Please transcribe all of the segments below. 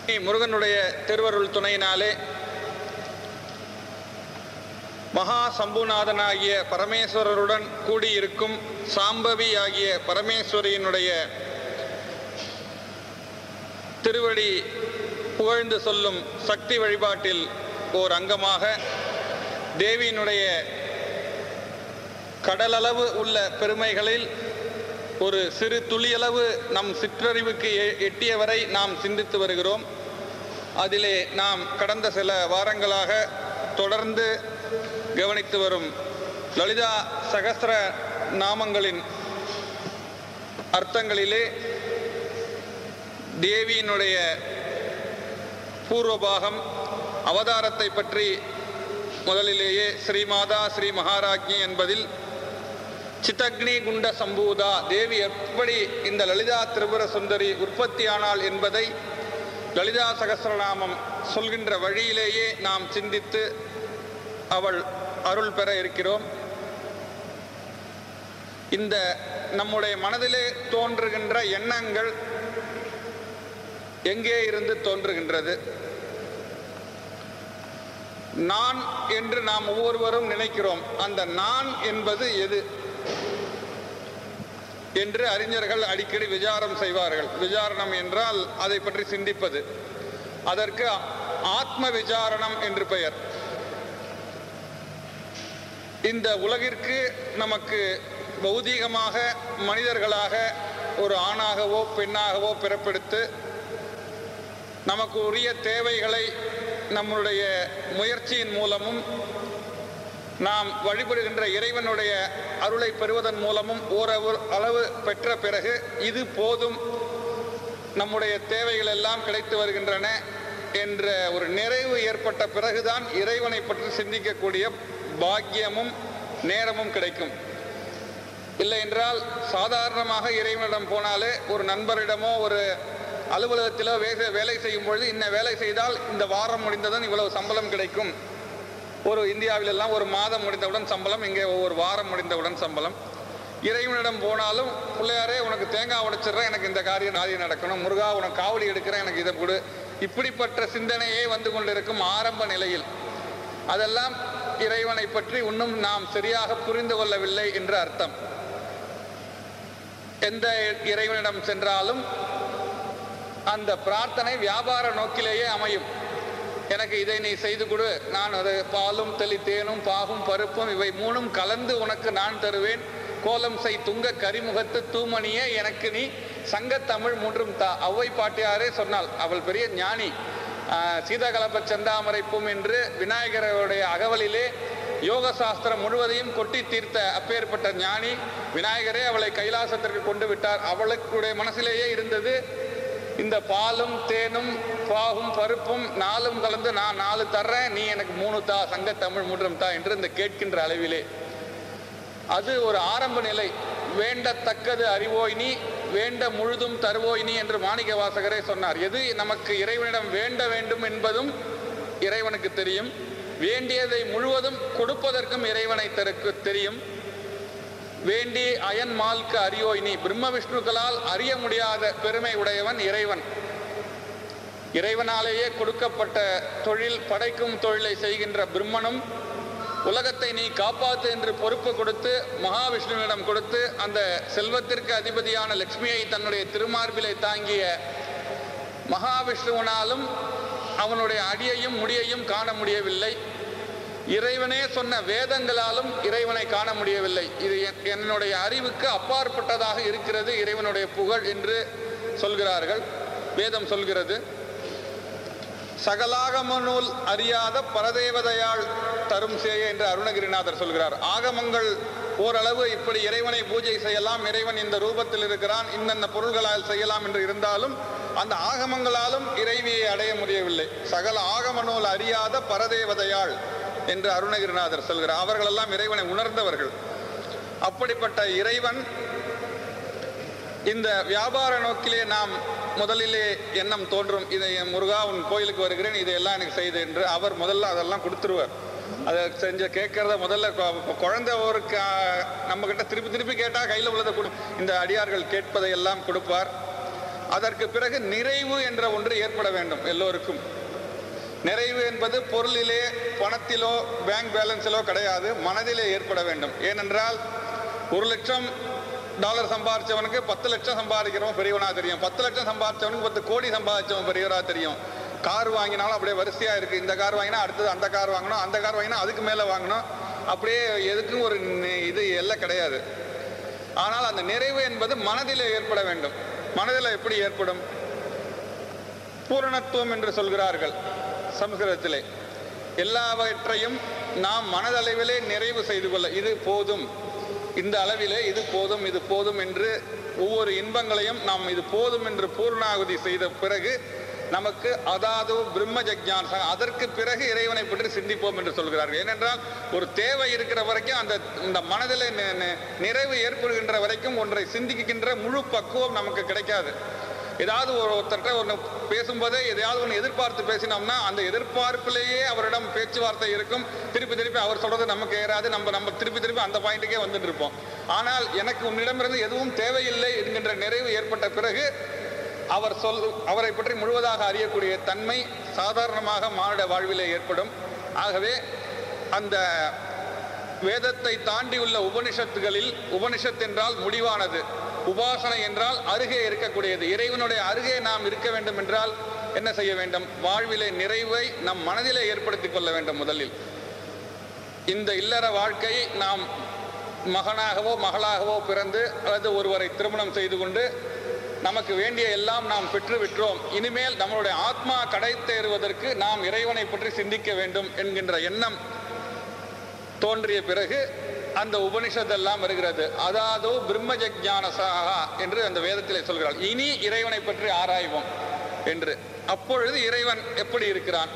முருகனுடைய திருவருள் துணையினாலே மகா சம்புநாதனாகிய பரமேஸ்வரருடன் கூடியிருக்கும் சாம்பவி ஆகிய பரமேஸ்வரியினுடைய திருவடி புகழ்ந்து சொல்லும் சக்தி வழிபாட்டில் ஓர் அங்கமாக தேவியினுடைய கடலளவு உள்ள பெருமைகளில் ஒரு சிறு துளியளவு நம் சிற்றறிவுக்கு எ- எட்டிய வரை நாம் சிந்தித்து வருகிறோம் அதிலே நாம் கடந்த சில வாரங்களாக தொடர்ந்து கவனித்து வரும் லலிதா சகஸ்ர நாமங்களின் அர்த்தங்களிலே தேவியினுடைய பூர்வபாகம் அவதாரத்தை பற்றி முதலிலேயே ஸ்ரீமாதா ஸ்ரீ மகாராஜ்ஞி என்பதில் சித்தக்னி குண்ட சம்பூதா தேவி எப்படி இந்த லலிதா திரிபுர சுந்தரி உற்பத்தியானாள் என்பதை லலிதா சகஸ்ரநாமம் சொல்கின்ற வழியிலேயே நாம் சிந்தித்து அவள் அருள் பெற இருக்கிறோம் இந்த நம்முடைய மனதிலே தோன்றுகின்ற எண்ணங்கள் எங்கே இருந்து தோன்றுகின்றது நான் என்று நாம் ஒவ்வொருவரும் நினைக்கிறோம் அந்த நான் என்பது எது என்று அறிஞர்கள் அடிக்கடி விசாரம் செய்வார்கள் விசாரணம் என்றால் அதை பற்றி சிந்திப்பது அதற்கு ஆத்ம விசாரணம் என்று பெயர் இந்த உலகிற்கு நமக்கு பௌதீகமாக மனிதர்களாக ஒரு ஆணாகவோ பெண்ணாகவோ பிறப்பெடுத்து நமக்கு உரிய தேவைகளை நம்முடைய முயற்சியின் மூலமும் நாம் வழிபடுகின்ற இறைவனுடைய அருளை பெறுவதன் மூலமும் ஓரளவு அளவு பெற்ற பிறகு இது போதும் நம்முடைய தேவைகள் எல்லாம் கிடைத்து வருகின்றன என்ற ஒரு நிறைவு ஏற்பட்ட பிறகுதான் இறைவனை பற்றி சிந்திக்கக்கூடிய பாக்கியமும் நேரமும் கிடைக்கும் இல்லை என்றால் சாதாரணமாக இறைவனிடம் போனாலே ஒரு நண்பரிடமோ ஒரு அலுவலகத்திலோ வேலை வேலை செய்யும் பொழுது இன்ன வேலை செய்தால் இந்த வாரம் முடிந்ததும் இவ்வளவு சம்பளம் கிடைக்கும் ஒரு இந்தியாவிலெல்லாம் ஒரு மாதம் முடிந்தவுடன் சம்பளம் இங்கே ஒவ்வொரு வாரம் முடிந்தவுடன் சம்பளம் இறைவனிடம் போனாலும் பிள்ளையாரே உனக்கு தேங்காய் உடைச்சிடுறேன் எனக்கு இந்த காரியம் காரியம் நடக்கணும் முருகா உனக்கு காவலி எடுக்கிறேன் எனக்கு இதை கொடு இப்படிப்பட்ட சிந்தனையே வந்து கொண்டிருக்கும் ஆரம்ப நிலையில் அதெல்லாம் இறைவனை பற்றி இன்னும் நாம் சரியாக புரிந்து கொள்ளவில்லை என்று அர்த்தம் எந்த இறைவனிடம் சென்றாலும் அந்த பிரார்த்தனை வியாபார நோக்கிலேயே அமையும் எனக்கு இதை நீ செய்து கொடு நான் அது பாலும் தெளி தேனும் பாகும் பருப்பும் இவை மூணும் கலந்து உனக்கு நான் தருவேன் கோலம் செய் துங்க கரிமுகத்து தூமணியே எனக்கு நீ சங்கத்தமிழ் மூன்றும் தா ஔவை பாட்டியாரே சொன்னாள் அவள் பெரிய ஞானி ஆஹ், சீதகலப செந்தாமரைப்பும் என்று விநாயகருடைய அகவலிலே யோக சாஸ்திரம் முழுவதையும் கொட்டி தீர்த்த அப்பேற்பட்ட ஞானி விநாயகரே அவளை கைலாசத்திற்கு கொண்டு விட்டார் அவளுடைய மனசிலேயே இருந்தது இந்த பாலும் தேனும் பாகும் பருப்பும் நாலும் கலந்து நான் நாலு தர்றேன் நீ எனக்கு மூணு தா சங்க தமிழ் மூன்றும் தா என்று இந்த கேட்கின்ற அளவிலே அது ஒரு ஆரம்ப நிலை வேண்டத்தக்கது அறிவோய் நீ வேண்ட முழுதும் தருவோய் நீ என்று மாணிக்க வாசகரே சொன்னார் எது நமக்கு இறைவனிடம் வேண்ட வேண்டும் என்பதும் இறைவனுக்கு தெரியும் வேண்டியதை முழுவதும் கொடுப்பதற்கும் இறைவனை தருக்கு தெரியும் வேண்டி அயன் மால்க்கு அறியோய் நீ பிரம்ம விஷ்ணுக்களால் அறிய முடியாத பெருமை உடையவன் இறைவன் இறைவனாலேயே கொடுக்கப்பட்ட தொழில் படைக்கும் தொழிலை செய்கின்ற பிரம்மனும் உலகத்தை நீ காப்பாத்து என்று பொறுப்பு கொடுத்து மகாவிஷ்ணுவிடம் கொடுத்து அந்த செல்வத்திற்கு அதிபதியான லக்ஷ்மியை தன்னுடைய திருமார்பிலை தாங்கிய மகாவிஷ்ணுவனாலும் அவனுடைய அடியையும் முடியையும் காண முடியவில்லை இறைவனே சொன்ன வேதங்களாலும் இறைவனை காண முடியவில்லை இது என்- என்னுடைய அறிவுக்கு அப்பாற்பட்டதாக இருக்கிறது இறைவனுடைய புகழ் என்று சொல்கிறார்கள் வேதம் சொல்கிறது சகலாகம நூல் அறியாத பரதேவதையாள் தரும் சேய என்று அருணகிரிநாதர் சொல்கிறார் ஆகமங்கள் ஓரளவு இப்படி இறைவனை பூஜை செய்யலாம் இறைவன் இந்த ரூபத்தில் இருக்கிறான் இன்னென்ன பொருள்களால் செய்யலாம் என்று இருந்தாலும் அந்த ஆகமங்களாலும் இறைவியை அடைய முடியவில்லை சகல ஆகம நூல் அறியாத பரதேவதையாள் என்று அருணகிரிநாதர் சொல்கிறார் அவர்களெல்லாம் இறைவனை உணர்ந்தவர்கள் அப்படிப்பட்ட இறைவன் இந்த வியாபார நோக்கிலே நாம் முதலிலே எண்ணம் தோன்றும் இதை என் முருகா உன் கோயிலுக்கு வருகிறேன் இதையெல்லாம் எனக்கு செய்து என்று அவர் முதல்ல அதெல்லாம் கொடுத்துருவார் அதை செஞ்ச கேட்கறத முதல்ல கொ- குழந்தை ஒரு நம்ம கிட்ட திருப்பி திருப்பி கேட்டால் கையில் உள்ளதை கொடு இந்த அடியார்கள் கேட்பதை எல்லாம் கொடுப்பார் அதற்கு பிறகு நிறைவு என்ற ஒன்று ஏற்பட வேண்டும் எல்லோருக்கும் நிறைவு என்பது பொருளிலே பணத்திலோ பேங்க் பேலன்ஸிலோ கிடையாது மனதிலே ஏற்பட வேண்டும் ஏனென்றால் ஒரு லட்சம் டாலர் சம்பாதிச்சவனுக்கு பத்து லட்சம் சம்பாதிக்கிறவன் பெரியவனா தெரியும் பத்து லட்சம் சம்பாதிச்சவனுக்கு பத்து கோடி சம்பாதிச்சவன் பெரியவரா தெரியும் கார் வாங்கினாலும் அப்படியே வரிசையா இருக்கு இந்த கார் வாங்கினா அடுத்தது அந்த கார் வாங்கணும் அந்த கார் வாங்கினா அதுக்கு மேல வாங்கணும் அப்படியே எதுக்கும் ஒரு நி- இது எல்லை கிடையாது ஆனால் அந்த நிறைவு என்பது மனதிலே ஏற்பட வேண்டும் மனதில் எப்படி ஏற்படும் பூரணத்துவம் என்று சொல்கிறார்கள் சம்ஸ்கிருதத்திலே எல்லாவற்றையும் நாம் மனதளவிலே நிறைவு செய்து கொள்ள இது போதும் இந்த அளவிலே இது போதும் இது போதும் என்று ஒவ்வொரு இன்பங்களையும் நாம் இது போதும் என்று பூர்ணாகுதி செய்த பிறகு நமக்கு அதாவது பிரம்ம ஜக்ஞான ச- அதற்கு பிறகு இறைவனை பற்றி சிந்திப்போம் என்று சொல்கிறார்கள் ஏனென்றால் ஒரு தேவை இருக்கிற வரைக்கும் அந்த இந்த மனதில் நி- நி- நிறைவு ஏற்படுகின்ற வரைக்கும் ஒன்றை சிந்திக்கின்ற முழு பக்குவம் நமக்கு கிடைக்காது ஏதாவது ஒரு ஒருத்தர்கிட்ட ஒன்று பேசும்போதே எதையாவது ஒன்று எதிர்பார்த்து பேசினோம்னா அந்த எதிர்பார்ப்பிலேயே அவரிடம் பேச்சுவார்த்தை இருக்கும் திருப்பி திருப்பி அவர் சொல்றது நமக்கு ஏறாது நம்ம நம்ம திருப்பி திருப்பி அந்த பாயிண்ட்டுக்கே வந்துட்டு இருப்போம் ஆனால் எனக்கு உன்னிடமிருந்து எதுவும் தேவையில்லை என்கின்ற நிறைவு ஏற்பட்ட பிறகு அவர் சொல் அவரை பற்றி முழுவதாக அறியக்கூடிய தன்மை சாதாரணமாக மானிட வாழ்விலே ஏற்படும் ஆகவே அந்த வேதத்தை தாண்டியுள்ள உபனிஷத்துகளில் உபனிஷத் என்றால் முடிவானது உபாசனை என்றால் அருகே இருக்கக்கூடியது இறைவனுடைய அருகே நாம் இருக்க வேண்டும் என்றால் என்ன செய்ய வேண்டும் வாழ்விலே நிறைவை நம் மனதிலே ஏற்படுத்திக் கொள்ள வேண்டும் முதலில் இந்த இல்லற வாழ்க்கை நாம் மகனாகவோ மகளாகவோ பிறந்து அல்லது ஒருவரை திருமணம் செய்து கொண்டு நமக்கு வேண்டிய எல்லாம் நாம் பெற்று விட்டோம் இனிமேல் நம்மளுடைய ஆத்மா கடை தேறுவதற்கு நாம் இறைவனை பற்றி சிந்திக்க வேண்டும் என்கின்ற எண்ணம் தோன்றிய பிறகு அந்த உபனிஷத் எல்லாம் வருகிறது அதாதோ பிரம்ம ஜக்ஞானசாகா என்று அந்த வேதத்திலே சொல்கிறார் இனி இறைவனை பற்றி ஆராய்வோம் என்று அப்பொழுது இறைவன் எப்படி இருக்கிறான்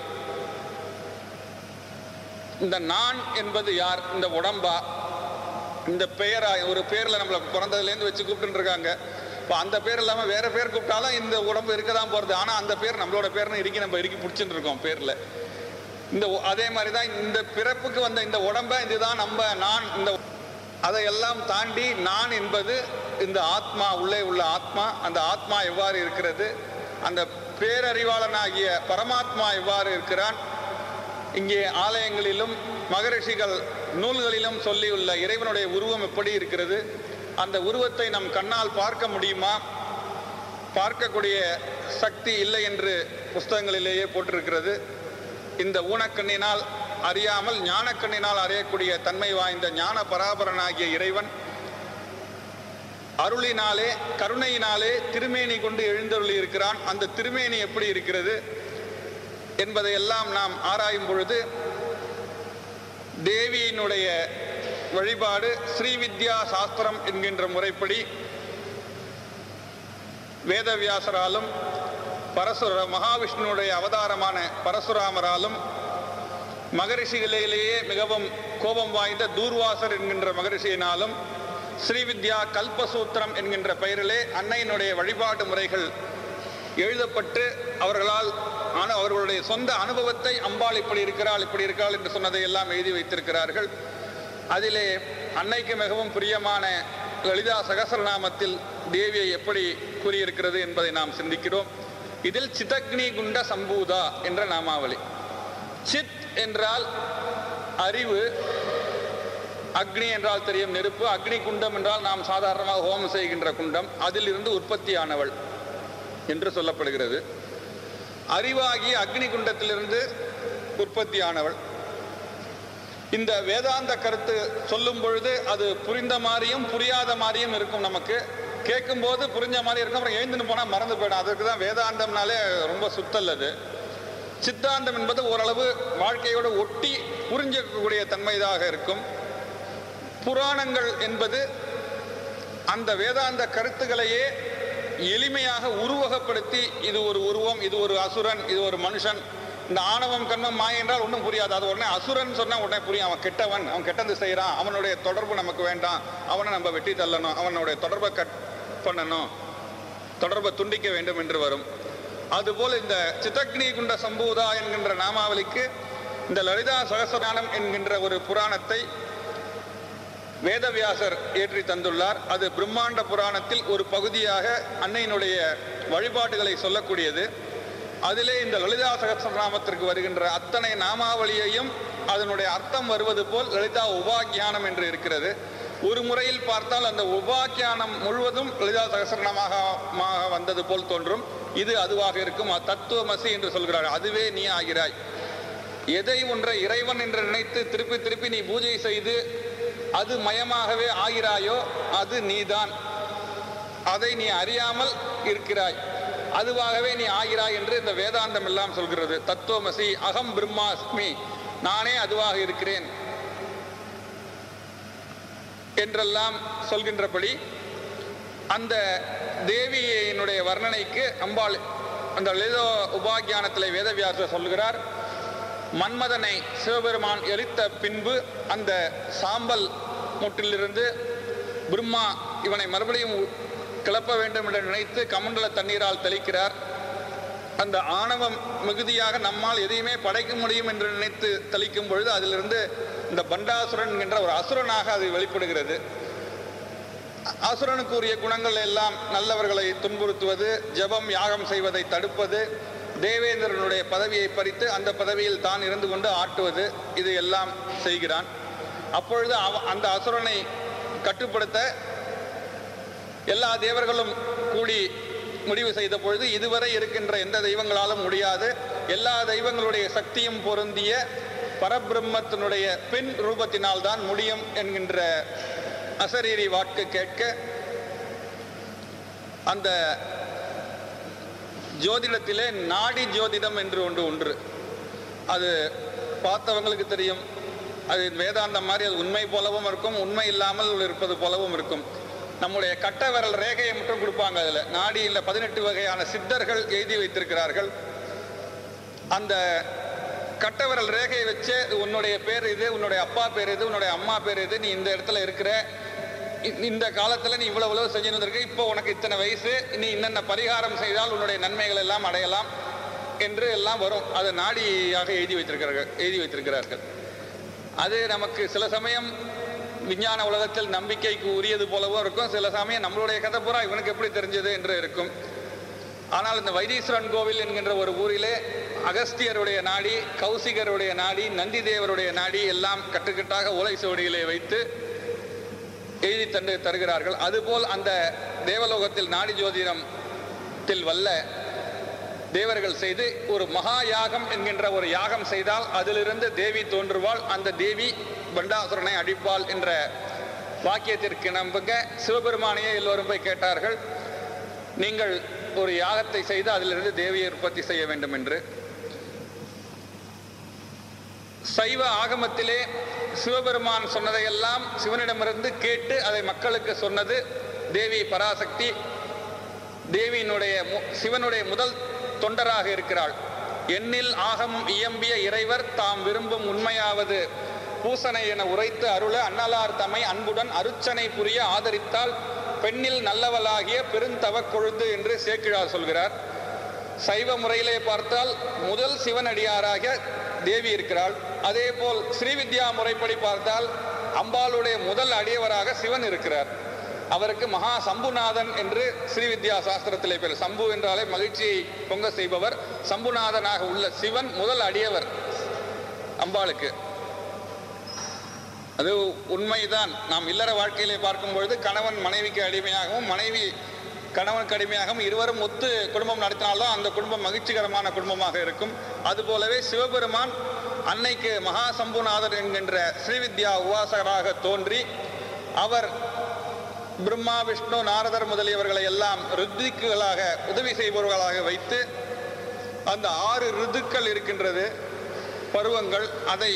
இந்த நான் என்பது யார் இந்த உடம்பா இந்த பெயரா ஒரு பேர்ல நம்மள பிறந்ததுலேருந்து வச்சு கூப்பிட்டு இருக்காங்க இப்போ அந்த பேர் இல்லாமல் வேற பேர் கூப்பிட்டாலும் இந்த உடம்பு இருக்க தான் போகிறது ஆனால் அந்த பேர் நம்மளோட பேர்னு இறுக்கி நம்ம இறுக்கி பிடிச்சிட்டு இருக்கோம் பேரில் இந்த ஒ- அதே மாதிரி தான் இந்த பிறப்புக்கு வந்த இந்த உடம்ப இதுதான் நம்ம நான் இந்த அதையெல்லாம் தாண்டி நான் என்பது இந்த ஆத்மா உள்ளே உள்ள ஆத்மா அந்த ஆத்மா எவ்வாறு இருக்கிறது அந்த பேரறிவாளனாகிய பரமாத்மா எவ்வாறு இருக்கிறான் இங்கே ஆலயங்களிலும் மகரிஷிகள் நூல்களிலும் சொல்லியுள்ள இறைவனுடைய உருவம் எப்படி இருக்கிறது அந்த உருவத்தை நம் கண்ணால் பார்க்க முடியுமா பார்க்கக்கூடிய சக்தி இல்லை என்று புஸ்தகங்களிலேயே போட்டிருக்கிறது இந்த ஊனக்கண்ணினால் அறியாமல் ஞானக்கண்ணினால் அறியக்கூடிய தன்மை வாய்ந்த ஞான பராபரனாகிய இறைவன் அருளினாலே கருணையினாலே திருமேனி கொண்டு எழுந்தருளி இருக்கிறான் அந்த திருமேனி எப்படி இருக்கிறது என்பதை எல்லாம் நாம் ஆராயும் பொழுது தேவியினுடைய வழிபாடு ஸ்ரீவித்யா சாஸ்திரம் என்கின்ற முறைப்படி வேதவியாசராலும் பரசுர மகாவிஷ்ணுவுடைய அவதாரமான பரசுராமராலும் மகரிஷிகளிலேயே மிகவும் கோபம் வாய்ந்த தூர்வாசர் என்கின்ற மகரிஷியினாலும் ஸ்ரீவித்யா கல்பசூத்திரம் என்கின்ற பெயரிலே அன்னையினுடைய வழிபாட்டு முறைகள் எழுதப்பட்டு அவர்களால் ஆன அவர்களுடைய சொந்த அனுபவத்தை அம்பாள் இப்படி இருக்கிறாள் இப்படி இருக்கிறாள் என்று சொன்னதை எல்லாம் எழுதி வைத்திருக்கிறார்கள் அதிலே அன்னைக்கு மிகவும் பிரியமான லலிதா சகசரநாமத்தில் தேவியை எப்படி கூறியிருக்கிறது என்பதை நாம் சிந்திக்கிறோம் இதில் சிதக்னி குண்ட சம்பூதா என்ற நாமாவளி சித் என்றால் அறிவு அக்னி என்றால் தெரியும் நெருப்பு அக்னி குண்டம் என்றால் நாம் சாதாரணமாக ஹோமம் செய்கின்ற குண்டம் அதிலிருந்து உற்பத்தியானவள் என்று சொல்லப்படுகிறது அறிவாகிய அக்னி குண்டத்திலிருந்து உற்பத்தியானவள் இந்த வேதாந்த கருத்து சொல்லும் பொழுது அது புரிந்த மாதிரியும் புரியாத மாதிரியும் இருக்கும் நமக்கு கேட்கும்போது புரிஞ்ச மாதிரி இருக்கும் அப்புறம் எழுந்துன்னு போனால் மறந்து போயிடும் அதுக்கு தான் வேதாந்தம்னாலே ரொம்ப சுத்தல் அது சித்தாந்தம் என்பது ஓரளவு வாழ்க்கையோடு ஒட்டி புரிஞ்சிக்கக்கூடிய தன்மைதாக இருக்கும் புராணங்கள் என்பது அந்த வேதாந்த கருத்துக்களையே எளிமையாக உருவகப்படுத்தி இது ஒரு உருவம் இது ஒரு அசுரன் இது ஒரு மனுஷன் இந்த ஆணவம் கண்மம் மாய என்றால் ஒன்றும் புரியாது அது உடனே அசுரன் சொன்னா உடனே புரியும் அவன் கெட்டவன் அவன் கெட்டது செய்கிறான் அவனுடைய தொடர்பு நமக்கு வேண்டாம் அவனை நம்ம வெட்டி தள்ளணும் அவனுடைய தொடர்பை கட் பண்ணணும் தொடர்பை துண்டிக்க வேண்டும் என்று வரும் அதுபோல் இந்த சித்தக்னி குண்ட சம்பூதா என்கின்ற நாமாவளிக்கு இந்த லலிதா சகசநானம் என்கின்ற ஒரு புராணத்தை வேதவியாசர் ஏற்றி தந்துள்ளார் அது பிரம்மாண்ட புராணத்தில் ஒரு பகுதியாக அன்னையினுடைய வழிபாடுகளை சொல்லக்கூடியது அதிலே இந்த லலிதா சகசிரநாமத்திற்கு வருகின்ற அத்தனை நாமாவளியையும் அதனுடைய அர்த்தம் வருவது போல் லலிதா உபாக்கியானம் என்று இருக்கிறது ஒரு முறையில் பார்த்தால் அந்த உபாக்கியானம் முழுவதும் லலிதா சகசிரநாமமாக வந்தது போல் தோன்றும் இது அதுவாக இருக்கும் தத்துவமசி என்று சொல்கிறார் அதுவே நீ ஆகிறாய் எதை ஒன்றை இறைவன் என்று நினைத்து திருப்பி திருப்பி நீ பூஜை செய்து அது மயமாகவே ஆகிறாயோ அது நீதான் அதை நீ அறியாமல் இருக்கிறாய் அதுவாகவே நீ ஆகிறாய் என்று இந்த வேதாந்தம் எல்லாம் சொல்கிறது தத்துவமசி அகம் பிரம்மாஸ்மி நானே அதுவாக இருக்கிறேன் என்றெல்லாம் சொல்கின்றபடி அந்த தேவியினுடைய வர்ணனைக்கு அம்பாள் அந்த லலித உபாக்கியானத்திலே வேதவியாசர் சொல்கிறார் மன்மதனை சிவபெருமான் எரித்த பின்பு அந்த சாம்பல் மூட்டிலிருந்து பிரம்மா இவனை மறுபடியும் உ- கிளப்ப வேண்டும் என்று நினைத்து கமண்டல தண்ணீரால் தெளிக்கிறார் அந்த ஆணவம் மிகுதியாக நம்மால் எதையுமே படைக்க முடியும் என்று நினைத்து தெளிக்கும் பொழுது அதிலிருந்து இந்த பண்டாசுரன் என்ற ஒரு அசுரனாக அது வெளிப்படுகிறது அ- அசுரனுக்குரிய குணங்கள் எல்லாம் நல்லவர்களை துன்புறுத்துவது ஜெபம் யாகம் செய்வதை தடுப்பது தேவேந்திரனுடைய பதவியை பறித்து அந்த பதவியில் தான் இருந்து கொண்டு ஆட்டுவது இது எல்லாம் செய்கிறான் அப்பொழுது அவ அந்த அசுரனை கட்டுப்படுத்த எல்லா தேவர்களும் கூடி முடிவு செய்த பொழுது இதுவரை இருக்கின்ற எந்த தெய்வங்களாலும் முடியாது எல்லா தெய்வங்களுடைய சக்தியும் பொருந்திய பரபிரம்மத்தினுடைய பின் ரூபத்தினால் தான் முடியும் என்கின்ற அசரீரி வாக்கு கேட்க அந்த ஜோதிடத்திலே நாடி ஜோதிடம் என்று ஒன்று ஒன்று அது பார்த்தவங்களுக்கு தெரியும் அது வேதாந்தம் மாதிரி அது உண்மை போலவும் இருக்கும் உண்மை இல்லாமல் இருப்பது போலவும் இருக்கும் நம்முடைய கட்ட விரல் ரேகையை மட்டும் கொடுப்பாங்க அதில் நாடியில் பதினெட்டு வகையான சித்தர்கள் எழுதி வைத்திருக்கிறார்கள் அந்த கட்ட விரல் ரேகையை வச்சு உன்னுடைய பேர் இது உன்னுடைய அப்பா பேர் இது உன்னுடைய அம்மா பேர் இது நீ இந்த இடத்துல இருக்கிற இ- இந்த காலத்தில் நீ இவ்வளவு இவ்வளவு செஞ்சுன்னு வந்திருக்க இப்போ உனக்கு இத்தனை வயசு நீ இன்னென்ன பரிகாரம் செய்தால் உன்னுடைய நன்மைகள் எல்லாம் அடையலாம் என்று எல்லாம் வரும் அது நாடியாக எழுதி வைத்திருக்கிறார்கள் எழுதி வைத்திருக்கிறார்கள் அது நமக்கு சில சமயம் விஞ்ஞான உலகத்தில் நம்பிக்கைக்கு உரியது போலவும் இருக்கும் சில சமயம் நம்மளுடைய கதை பூரா இவனுக்கு எப்படி தெரிஞ்சது என்று இருக்கும் ஆனால் இந்த வைத்தீஸ்வரன் கோவில் என்கின்ற ஒரு ஊரிலே அகஸ்தியருடைய நாடி கௌசிகருடைய நாடி நந்திதேவருடைய நாடி எல்லாம் கட்டுக்கட்டாக ஓலை சுவடியிலே வைத்து எழுதி தந்து தருகிறார்கள் அதுபோல் அந்த தேவலோகத்தில் நாடி ஜோதிடத்தில் வல்ல தேவர்கள் செய்து ஒரு மகா யாகம் என்கின்ற ஒரு யாகம் செய்தால் அதிலிருந்து தேவி தோன்றுவாள் அந்த தேவி பண்டாசுரனை அடிப்பாள் என்ற வாக்கியத்திற்கு நம்புங்க சிவபெருமானையே எல்லோரும் போய் கேட்டார்கள் நீங்கள் ஒரு யாகத்தை செய்து அதிலிருந்து தேவியை உற்பத்தி செய்ய வேண்டும் என்று சைவ ஆகமத்திலே சிவபெருமான் சொன்னதையெல்லாம் சிவனிடமிருந்து கேட்டு அதை மக்களுக்கு சொன்னது தேவி பராசக்தி தேவியினுடைய மு- சிவனுடைய முதல் தொண்டராக இருக்கிறாள் எண்ணில் ஆகமம் இயம்பிய இறைவர் தாம் விரும்பும் உண்மையாவது பூசனை என உரைத்து அருள அன்னலார் தமை அன்புடன் அருச்சனை புரிய ஆதரித்தால் பெண்ணில் நல்லவளாகிய பெருந்தவக் கொழுந்து என்று சேக்கிழார் சொல்கிறார் சைவ முறையிலே பார்த்தால் முதல் சிவனடியாராக தேவி இருக்கிறாள் அதே போல் ஸ்ரீவித்யா முறைப்படி பார்த்தால் அம்பாளுடைய முதல் அடியவராக சிவன் இருக்கிறார் அவருக்கு மகா சம்புநாதன் என்று ஸ்ரீவித்யா சாஸ்திரத்திலே பேர் சம்பு என்றாலே மகிழ்ச்சியை பொங்க செய்பவர் சம்புநாதனாக உள்ள சிவன் முதல் அடியவர் அம்பாளுக்கு அது உண்மைதான் நாம் இல்லற வாழ்க்கையிலே பார்க்கும் பொழுது கணவன் மனைவிக்கு அடிமையாகவும் மனைவி கணவனுக்கு அடிமையாகவும் இருவரும் ஒத்து குடும்பம் நடத்தினால்தான் அந்த குடும்பம் மகிழ்ச்சிகரமான குடும்பமாக இருக்கும் அதுபோலவே சிவபெருமான் அன்னைக்கு மகா சம்புநாதர் என்கின்ற ஸ்ரீவித்யா உபாசகராக தோன்றி அவர் பிரம்மா விஷ்ணு நாரதர் முதலியவர்களை எல்லாம் ருத்திக்குகளாக உதவி செய்பவர்களாக வைத்து அந்த ஆறு ருதுக்கள் இருக்கின்றது பருவங்கள் அதை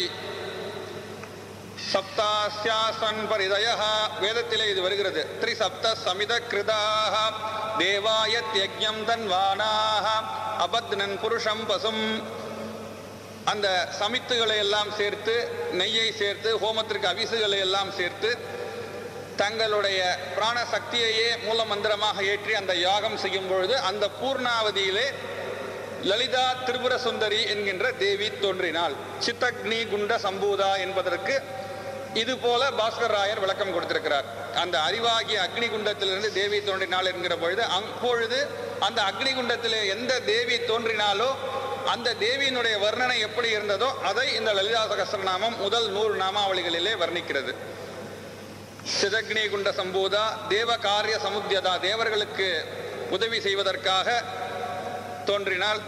சப்தாஸ்யாசன் பரிதய வேதத்திலே இது வருகிறது த்ரிசப்த சமித கிருதாக தேவாயத் யஜ்ஞம் தன்வானாக அபத்னன் புருஷம் பசும் அந்த சமித்துகளை எல்லாம் சேர்த்து நெய்யை சேர்த்து ஹோமத்திற்கு அவிசுகளை எல்லாம் சேர்த்து தங்களுடைய பிராண சக்தியையே மூல மந்திரமாக ஏற்றி அந்த யாகம் செய்யும் பொழுது அந்த பூர்ணாவதியிலே லலிதா திரிபுர சுந்தரி என்கின்ற தேவி தோன்றினாள் சித்தக்னி குண்ட சம்பூதா என்பதற்கு இது போல பாஸ்கர் ராயர் விளக்கம் கொடுத்திருக்கிறார் அந்த அறிவாகிய அக்னி குண்டத்திலிருந்து தேவி தோன்றினாள் என்கிற பொழுது அப்பொழுது அந்த அக்னிகுண்டத்திலே எந்த தேவி தோன்றினாலோ அந்த தேவியினுடைய வர்ணனை எப்படி இருந்ததோ அதை இந்த லலிதா சகஸ்ரநாமம் முதல் நூறு நாமாவளிகளிலே வர்ணிக்கிறது சிதக்னி குண்ட சம்பூதா தேவ காரிய சமுத்தியதா தேவர்களுக்கு உதவி செய்வதற்காக தோன்றினாள்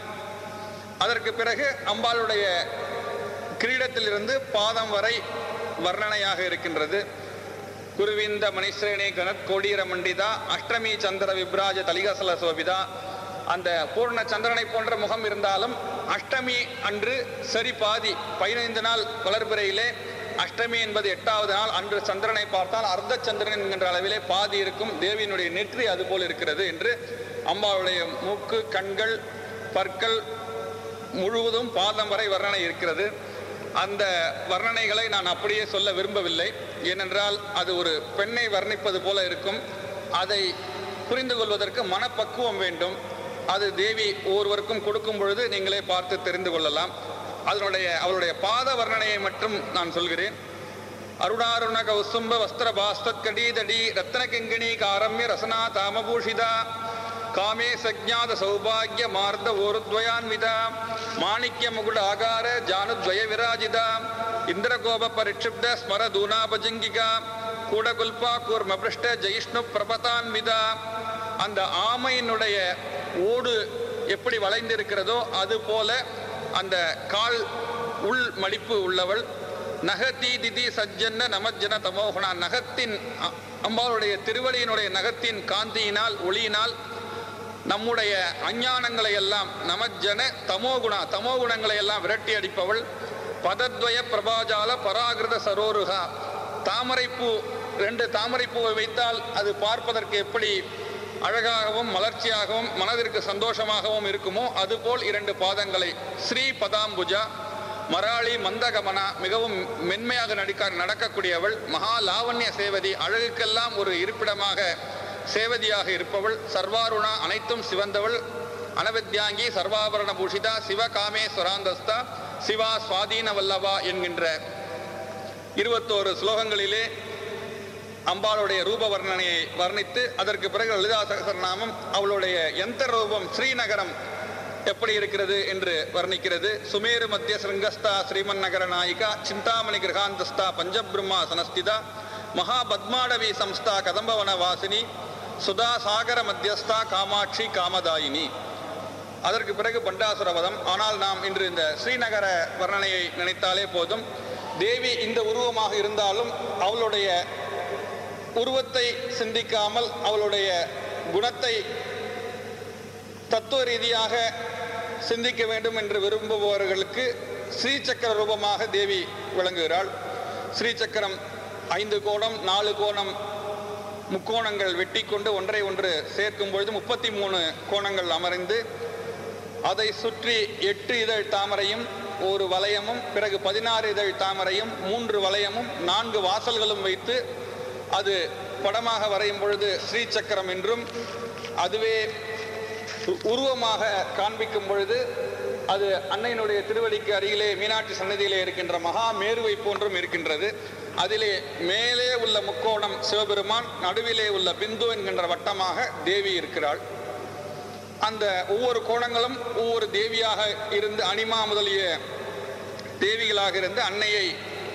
அதற்கு பிறகு அம்பாளுடைய கிரீடத்திலிருந்து பாதம் வரை வர்ணனையாக இருக்கின்றது குருவிந்த மணிஸ்ரேணி கணத் கோடீர மண்டிதா அஷ்டமி சந்திர விப்ராஜ தலிகசல சோபிதா அந்த பூர்ண சந்திரனை போன்ற முகம் இருந்தாலும் அஷ்டமி அன்று சரி பாதி பதினைந்து நாள் வளர்பிறையிலே அஷ்டமி என்பது எட்டாவது நாள் அன்று சந்திரனை பார்த்தால் அர்த்த சந்திரன் என்கின்ற அளவிலே பாதி இருக்கும் தேவியினுடைய நெற்றி அதுபோல் இருக்கிறது என்று அம்பாவுடைய மூக்கு கண்கள் பற்கள் முழுவதும் பாதம் வரை வர்ணனை இருக்கிறது அந்த வர்ணனைகளை நான் அப்படியே சொல்ல விரும்பவில்லை ஏனென்றால் அது ஒரு பெண்ணை வர்ணிப்பது போல இருக்கும் அதை புரிந்து கொள்வதற்கு மனப்பக்குவம் வேண்டும் அது தேவி ஒவ்வொருவருக்கும் கொடுக்கும் பொழுது நீங்களே பார்த்து தெரிந்து கொள்ளலாம் அதனுடைய அவருடைய பாத வர்ணனையை மட்டும் நான் சொல்கிறேன் அருணாருண கௌசும்ப வஸ்திர பாஸ்தத் கடீதடி ரத்ன கிங்கிணி காரம்ய ரசனா தாமபூஷிதா காமே சஜ்ஞாத சௌபாகிய மார்த ஓருத்வயான்விதா மாணிக்ய முகுட ஆகார ஜானுத்வய விராஜிதா இந்திரகோப பரிட்சிப்த ஸ்மர தூணாபஜங்கிகா கூடகுல்பா கூர்மபிருஷ்ட ஜெயிஷ்ணு பிரபதான்விதா அந்த ஆமையினுடைய ஓடு எப்படி வளைந்திருக்கிறதோ அது போல அந்த கால் உள் மடிப்பு உள்ளவள் நகத்தி திதி சஜ்ஜன்ன நமஜ்ஜன தமோகுணா நகத்தின் அ- அம்பாளுடைய திருவடியினுடைய நகத்தின் காந்தியினால் ஒளியினால் நம்முடைய அஞ்ஞானங்களை எல்லாம் நமஜ்ஜன தமோகுணா தமோகுணங்களை எல்லாம் விரட்டி அடிப்பவள் பதத்வய பிரபாஜால பராகிருத சரோருகா தாமரைப்பூ ரெண்டு தாமரைப்பூவை வைத்தால் அது பார்ப்பதற்கு எப்படி அழகாகவும் மலர்ச்சியாகவும் மனதிற்கு சந்தோஷமாகவும் இருக்குமோ அதுபோல் இரண்டு பாதங்களை ஸ்ரீ பதாம்புஜா மராளி மந்தகமனா மிகவும் மென்மையாக நடிக்க நடக்கக்கூடியவள் மகா லாவண்ய சேவதி அழகுக்கெல்லாம் ஒரு இருப்பிடமாக சேவதியாக இருப்பவள் சர்வாருணா அனைத்தும் சிவந்தவள் அனவித்யாங்கி சர்வாபரண பூஷிதா சிவ காமேஸ்வராந்தஸ்தா சிவா சுவாதீன வல்லவா என்கின்ற இருபத்தோரு ஸ்லோகங்களிலே அம்பாளுடைய ரூப வர்ணனையை வர்ணித்து அதற்கு பிறகு லலிதா சகசரநாமம் அவளுடைய எந்த ரூபம் ஸ்ரீநகரம் எப்படி இருக்கிறது என்று வர்ணிக்கிறது சுமேரு மத்திய சிருங்கஸ்தா ஸ்ரீமன் நகர நாயிகா சிந்தாமணி கிரகாந்தஸ்தா பஞ்சபிரம்மா சனஸ்திதா மகாபத்மாடவி சம்ஸ்தா கதம்பவன வாசினி சுதா சாகர மத்தியஸ்தா காமாட்சி காமதாயினி அதற்கு பிறகு பண்டாசுரவதம் ஆனால் நாம் இன்று இந்த ஸ்ரீநகர வர்ணனையை நினைத்தாலே போதும் தேவி இந்த உருவமாக இருந்தாலும் அவளுடைய உருவத்தை சிந்திக்காமல் அவளுடைய குணத்தை தத்துவ ரீதியாக சிந்திக்க வேண்டும் என்று விரும்புபவர்களுக்கு ஸ்ரீசக்கர ரூபமாக தேவி விளங்குகிறாள் ஸ்ரீசக்கரம் ஐந்து கோணம் நாலு கோணம் முக்கோணங்கள் வெட்டி கொண்டு ஒன்றை ஒன்று சேர்க்கும் பொழுது முப்பத்தி மூணு கோணங்கள் அமர்ந்து அதை சுற்றி எட்டு இதழ் தாமரையும் ஒரு வளையமும் பிறகு பதினாறு இதழ் தாமரையும் மூன்று வளையமும் நான்கு வாசல்களும் வைத்து அது படமாக வரையும் பொழுது ஸ்ரீசக்கரம் என்றும் அதுவே உ- உருவமாக காண்பிக்கும் பொழுது அது அன்னையினுடைய திருவடிக்கு அருகிலே மீனாட்சி சன்னதியிலே இருக்கின்ற மகா மேருவை போன்றும் இருக்கின்றது அதிலே மேலே உள்ள முக்கோணம் சிவபெருமான் நடுவிலே உள்ள பிந்து என்கின்ற வட்டமாக தேவி இருக்கிறாள் அந்த ஒவ்வொரு கோணங்களும் ஒவ்வொரு தேவியாக இருந்து அனிமா முதலிய தேவிகளாக இருந்து அன்னையை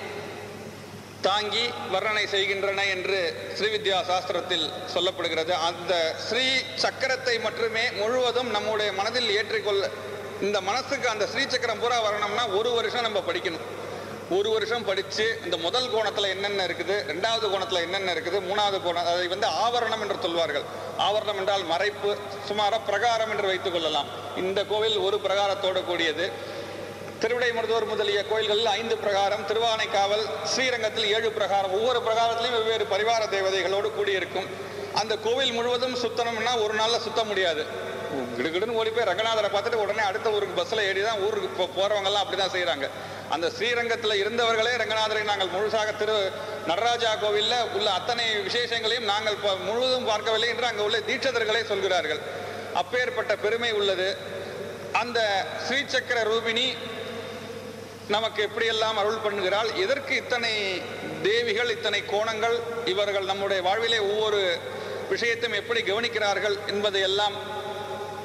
தாங்கி வர்ணனை செய்கின்றன என்று ஸ்ரீவித்யா சாஸ்திரத்தில் சொல்லப்படுகிறது அந்த ஸ்ரீ சக்கரத்தை மட்டுமே முழுவதும் நம்முடைய மனதில் ஏற்றிக்கொள்ள இந்த மனசுக்கு அந்த ஸ்ரீ சக்கரம் பூரா வரணும்னா ஒரு வருஷம் நம்ம படிக்கணும் ஒரு வருஷம் படித்து இந்த முதல் கோணத்தில் என்னென்ன இருக்குது ரெண்டாவது கோணத்தில் என்னென்ன இருக்குது மூணாவது கோணம் அதை வந்து ஆவரணம் என்று சொல்வார்கள் ஆவரணம் என்றால் மறைப்பு சுமார பிரகாரம் என்று வைத்துக் கொள்ளலாம் இந்த கோவில் ஒரு பிரகாரத்தோடு கூடியது திருவிடைமருதூர் முதலிய கோயில்களில் ஐந்து பிரகாரம் திருவானைக்காவல் ஸ்ரீரங்கத்தில் ஏழு பிரகாரம் ஒவ்வொரு பிரகாரத்திலையும் வெவ்வேறு பரிவார தேவதைகளோடு கூடியிருக்கும் அந்த கோவில் முழுவதும் சுத்தணும்னா ஒரு நாளில் சுத்த முடியாது கிடுகிடுன்னு ஓடி போய் ரங்கநாதரை பார்த்துட்டு உடனே அடுத்த ஊருக்கு பஸ்ஸில் ஏறி தான் ஊருக்கு போ போகிறவங்கெல்லாம் அப்படி தான் செய்கிறாங்க அந்த ஸ்ரீரங்கத்தில் இருந்தவர்களே ரங்கநாதரை நாங்கள் முழுசாக திரு நடராஜா கோவிலில் உள்ள அத்தனை விசேஷங்களையும் நாங்கள் ப- முழுவதும் பார்க்கவில்லை என்று அங்கே உள்ள தீட்சதர்களே சொல்கிறார்கள் அப்பேற்பட்ட பெருமை உள்ளது அந்த ஸ்ரீசக்கர ரூபிணி நமக்கு எப்படியெல்லாம் அருள் பண்ணுகிறாள் எதற்கு இத்தனை தேவிகள் இத்தனை கோணங்கள் இவர்கள் நம்முடைய வாழ்விலே ஒவ்வொரு விஷயத்தையும் எப்படி கவனிக்கிறார்கள் என்பதையெல்லாம்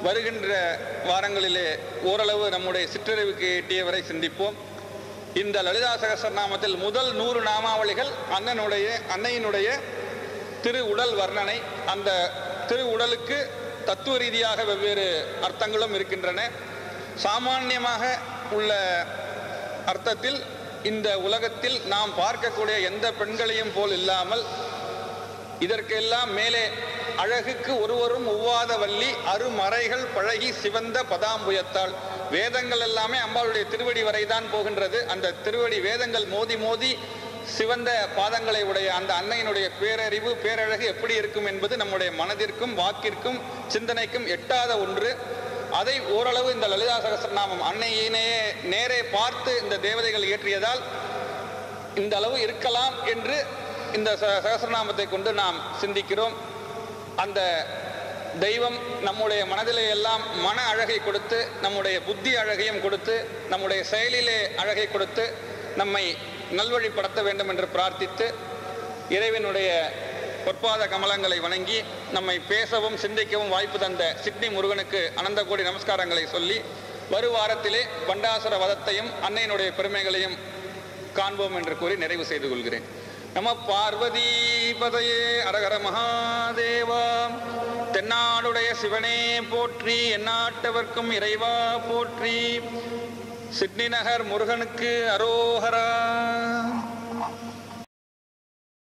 வருகின்ற வாரங்களிலே ஓரளவு நம்முடைய சிற்றறிவுக்கு எட்டியவரை சிந்திப்போம் இந்த லலிதா சகஸ்ரநாமத்தில் முதல் நூறு நாமாவளிகள் அண்ணனுடைய அன்னையினுடைய திரு உடல் வர்ணனை அந்த திரு உடலுக்கு தத்துவ ரீதியாக வெவ்வேறு அர்த்தங்களும் இருக்கின்றன சாமானியமாக உள்ள அர்த்தத்தில் இந்த உலகத்தில் நாம் பார்க்கக்கூடிய எந்த பெண்களையும் போல் இல்லாமல் இதற்கெல்லாம் மேலே அழகுக்கு ஒருவரும் ஒவ்வாத வள்ளி அருமறைகள் பழகி சிவந்த பதாம்புயத்தால் வேதங்கள் எல்லாமே அம்பாளுடைய திருவடி வரைதான் போகின்றது அந்த திருவடி வேதங்கள் மோதி மோதி சிவந்த பாதங்களை உடைய அந்த அன்னையினுடைய பேரறிவு பேரழகு எப்படி இருக்கும் என்பது நம்முடைய மனதிற்கும் வாக்கிற்கும் சிந்தனைக்கும் எட்டாத ஒன்று அதை ஓரளவு இந்த லலிதா சகஸ்ரநாமம் அன்னையினே நேரே பார்த்து இந்த தேவதைகள் இயற்றியதால் இந்த அளவு இருக்கலாம் என்று இந்த ச- சகஸ்ரநாமத்தை கொண்டு நாம் சிந்திக்கிறோம் அந்த தெய்வம் நம்முடைய மனதிலே எல்லாம் மன அழகை கொடுத்து நம்முடைய புத்தி அழகையும் கொடுத்து நம்முடைய செயலிலே அழகை கொடுத்து நம்மை நல்வழிப்படுத்த வேண்டும் என்று பிரார்த்தித்து இறைவனுடைய பொற்பாத கமலங்களை வணங்கி நம்மை பேசவும் சிந்திக்கவும் வாய்ப்பு தந்த சிட்னி முருகனுக்கு அனந்த கோடி நமஸ்காரங்களை சொல்லி வருவாரத்திலே பண்டாசுர வதத்தையும் அன்னையினுடைய பெருமைகளையும் காண்போம் என்று கூறி நிறைவு செய்து கொள்கிறேன் நம பார்வதி பதையே அரகர மகாதேவா தென்னாடுடைய சிவனே போற்றி எந்நாட்டவர்க்கும் இறைவா போற்றி சிட்னி நகர் முருகனுக்கு அரோஹரா